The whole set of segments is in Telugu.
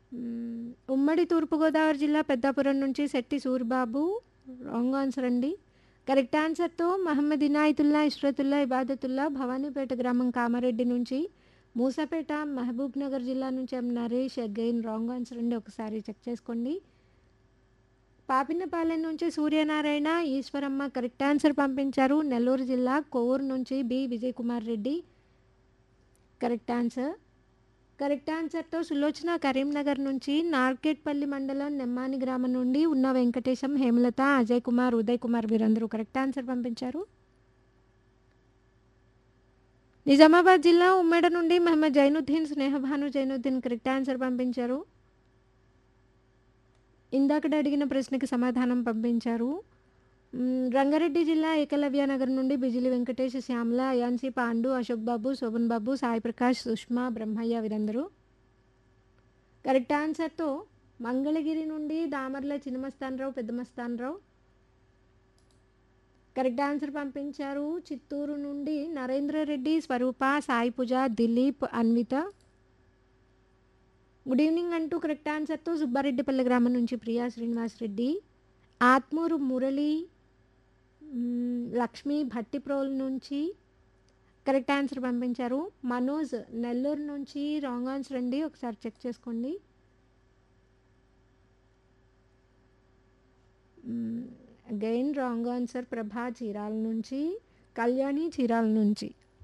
హ్మ్. ఉమ్మడి తూర్పుగోదావరి జిల్లా పెద్దాపురం నుంచి శెట్టి సూరిబాబు రాంగ్ ఆన్సర్ అండి. కరెక్ట్ ఆన్సర్‌తో మహమ్మద్ ఇనాయతుల్లా, ఇష్రతుల్లా, ఇబాదతుల్లా భవానీపేట గ్రామం కామారెడ్డి నుంచి, మూసాపేట మహబూబ్ నగర్ జిల్లా నుంచి M Naresh again wrong answer అండి. ఒకసారి చెక్ చేసుకోండి. పాపినపాలెం నుంచి సూర్యనారాయణ, ఈశ్వరమ్మ కరెక్ట్ ఆన్సర్ పంపించారు. నెల్లూరు జిల్లా కొవ్వూరు నుంచి B. Vijayakumar Reddy correct answer. Correct ఆన్సర్‌తో సులోచన కరీంనగర్ నుంచి, నార్కెట్పల్లి మండలం నెమ్మాని గ్రామం నుండి ఉన్న వెంకటేశం, హేమలత, అజయ్ కుమార్, ఉదయ్ కుమార్ వీరందరూ కరెక్ట్ ఆన్సర్ పంపించారు. నిజామాబాద్ జిల్లా ఉమ్మేడ నుండి మహమ్మద్ జైనుద్దీన్, స్నేహభాను జైనుద్దీన్ కరెక్ట్ ఆన్సర్ పంపించారు. ఇందాకడ అడిగిన ప్రశ్నకి సమాధానం పంపించారు. హ్మ్. రంగారెడ్డి జిల్లా ఏకలవ్య నగర్ నుండి బిజిలి వెంకటేష్, శ్యామల, అయాన్సి, పాండు, అశోక్ బాబు, శోభన్ బాబు, సాయి ప్రకాష్, సుష్మా, బ్రహ్మయ్య వీరందరూ కరెక్ట్ ఆన్సర్‌తో మంగళగిరి నుండి దామర్ల చిన్నమస్తానరావు, పెద్దమస్తానరావు కరెక్ట్ ఆన్సర్ పంపించారు. చిత్తూరు నుండి నరేంద్ర రెడ్డి, స్వరూప, సాయి పూజ, దిలీప్, అన్విత గుడ్ ఈవినింగ్ అంటూ కరెక్ట్ ఆన్సర్‌తో సుబ్బారెడ్డిపల్లి గ్రామం నుంచి ప్రియా శ్రీనివాస్ రెడ్డి, ఆత్మూరు మురళి, హ్మ్. లక్ష్మి భట్టిప్రోలు నుంచి కరెక్ట్ ఆన్సర్ పంపించారు. మనోజ్ నెల్లూరు నుంచి రాంగ్ ఆన్సర్ అండి. ఒకసారి చెక్ చేసుకోండి. హ్మ్. అగైన్ రాంగ్ ఆన్సర్ ప్రభా చీరాల నుంచి, కళ్యాణి చీరాల నుంచి.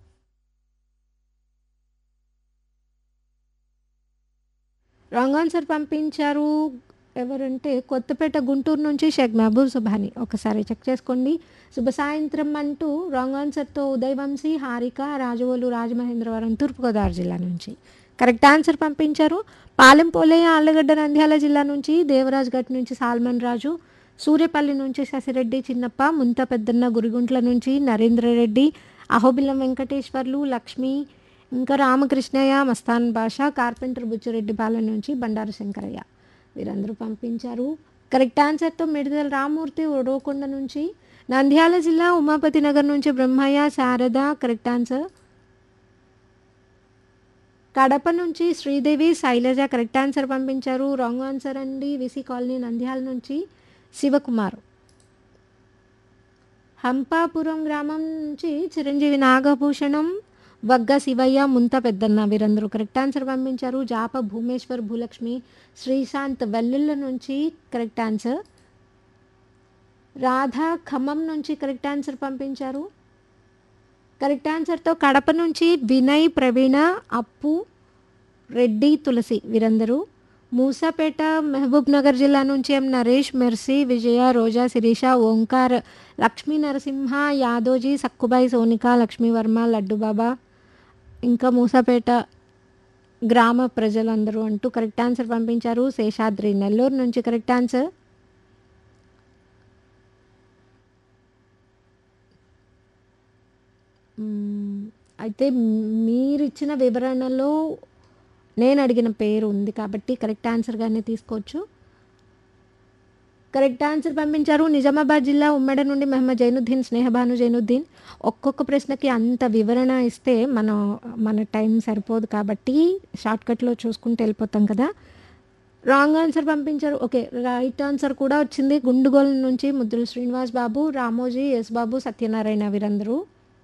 రాంగ్ ఆన్సర్ పంపించారు. ఎవరంటే కొత్తపేట గుంటూరు నుంచి షేక్ మహబూబ్ సుబ్హానీ. ఒకసారి చెక్ చేసుకోండి. శుభ సాయంత్రం అంటూ రాంగ్ ఆన్సర్‌తో ఉదయ్ వంశీ, హారిక, రాజవోలు రాజమహేంద్రవరం తూర్పుగోదావరి జిల్లా నుంచి కరెక్ట్ ఆన్సర్ పంపించారు. పాలెం పోలయ్య, ఆళ్లగడ్డ నంద్యాల జిల్లా నుంచి, దేవరాజ్ గట్ నుంచి సాల్మన్ రాజు, సూర్యపల్లి నుంచి శశిరెడ్డి చిన్నప్ప, ముంత పెద్దన్న గురిగుంట్ల నుంచి నరేంద్ర రెడ్డి, అహోబిలం వెంకటేశ్వర్లు, లక్ష్మి, ఇంకా రామకృష్ణయ్య, మస్తాన్ బాషా, కార్పెంటర్ బుచ్చిరెడ్డిపాలెం నుంచి బండారు శంకరయ్య వీరందరూ పంపించారు. కరెక్ట్ ఆన్సర్‌తో మిడతల రామ్మూర్తి ఉరవకొండ నుంచి, నంద్యాల జిల్లా ఉమాపతి నగర్ నుంచి బ్రహ్మయ్య, శారద కరెక్ట్ ఆన్సర్. కడప నుంచి శ్రీదేవి, శైలజ కరెక్ట్ ఆన్సర్ పంపించారు. రాంగ్ ఆన్సర్ అండి. వీసీ కాలనీ నంద్యాల నుంచి శివకుమార్. హంపాపురం గ్రామం నుంచి చిరంజీవి నాగభూషణం, వగ్గ శివయ్య, ముంత పెద్దన్న వీరందరూ కరెక్ట్ ఆన్సర్ పంపించారు. జాప భూమేశ్వర్, భూలక్ష్మి, శ్రీశాంత్ వెల్లుల్ల నుంచి కరెక్ట్ ఆన్సర్. రాధ ఖమ్మం నుంచి కరెక్ట్ ఆన్సర్ పంపించారు. కరెక్ట్ ఆన్సర్‌తో కడప నుంచి వినయ్, ప్రవీణ, అప్పు, రెడ్డి, తులసి వీరందరూ మూసాపేట మహబూబ్ నగర్ జిల్లా నుంచి ఎం నరేష్, మెర్సీ, విజయ, రోజా, శిరీష, ఓంకార్, లక్ష్మీ నరసింహ, యాదోజీ, సక్కుబాయి, సోనిక, లక్ష్మీవర్మ, లడ్డుబాబా ఇంకా మూసాపేట గ్రామ ప్రజలందరూ అంటూ కరెక్ట్ ఆన్సర్ పంపించారు. శేషాద్రి నెల్లూరు నుంచి కరెక్ట్ ఆన్సర్. హ్మ్. అయితే మీరిచ్చిన వివరణలో నేను అడిగిన పేరు ఉంది కాబట్టి కరెక్ట్ ఆన్సర్‌గానే తీసుకోవచ్చు. కరెక్ట్ ఆన్సర్ పంపించారు. నిజామాబాద్ జిల్లా ఉమ్మడి నుండి మహమ్మద్ జైనుద్దీన్, స్నేహభాను జైనుద్దీన్. ఒక్కొక్క ప్రశ్నకి అంత వివరణ ఇస్తే మనం మన టైం సరిపోదు కాబట్టి షార్ట్‌కట్‌లో చూసుకుంటూ వెళ్ళిపోతాం కదా! రాంగ్ ఆన్సర్ పంపించారు. ఓకే. రైట్ ఆన్సర్ కూడా వచ్చింది. గుండుగోల నుంచి ముద్దుల శ్రీనివాస్ బాబు, రామోజీ, ఎస్ బాబు, సత్యనారాయణ వీరందరూ.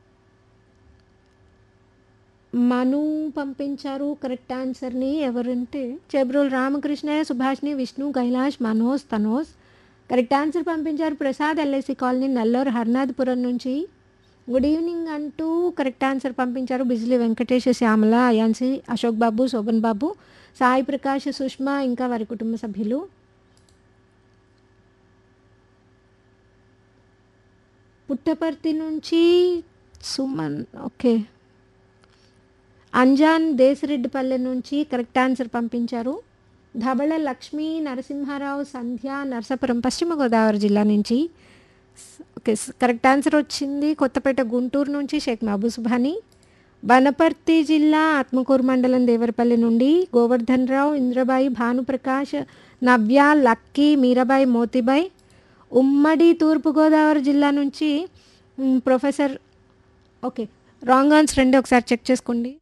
మను పంపించారు కరెక్ట్ ఆన్సర్‌ని. ఎవరంటే చెబ్రోలు రామకృష్ణయ్య, సుభాషిణి, విష్ణు, కైలాష్, మనోజ్, తనోజ్ కరెక్ట్ ఆన్సర్ పంపించారు. ప్రసాద్ ఎల్ఐసి కాలనీ నల్లూరు హర్నాథపురం నుంచి గుడ్ ఈవినింగ్ అంటూ కరెక్ట్ ఆన్సర్ పంపించారు. బిజిలి వెంకటేష్, శ్యామల, అయాన్సి, అశోక్ బాబు, శోభన్ బాబు, సాయి ప్రకాష్, సుష్మా ఇంకా వారి కుటుంబ సభ్యులు. పుట్టపర్తి నుంచి సుమన్ ఓకే. అంజాన్ దేశిరెడ్డిపల్లె నుంచి కరెక్ట్ ఆన్సర్ పంపించారు. ధబళ లక్ష్మీ నరసింహారావు, సంధ్య నరసాపురం పశ్చిమ గోదావరి జిల్లా నుంచి ఓకే. కరెక్ట్ ఆన్సర్ వచ్చింది. కొత్తపేట గుంటూరు నుంచి షేక్ మహబూబ్ సుబ్హానీ. వనపర్తి జిల్లా ఆత్మకూరు మండలం దేవరపల్లి నుండి గోవర్ధన్ రావు, ఇంద్రబాయి, భానుప్రకాష్, నవ్య, లక్కీ, మీరాబాయి, మోతీబాయ్. ఉమ్మడి తూర్పుగోదావరి జిల్లా నుంచి హ్మ్. Professor okay. రాంగ్ ఆన్సర్ అండి. ఒకసారి చెక్ చేసుకోండి.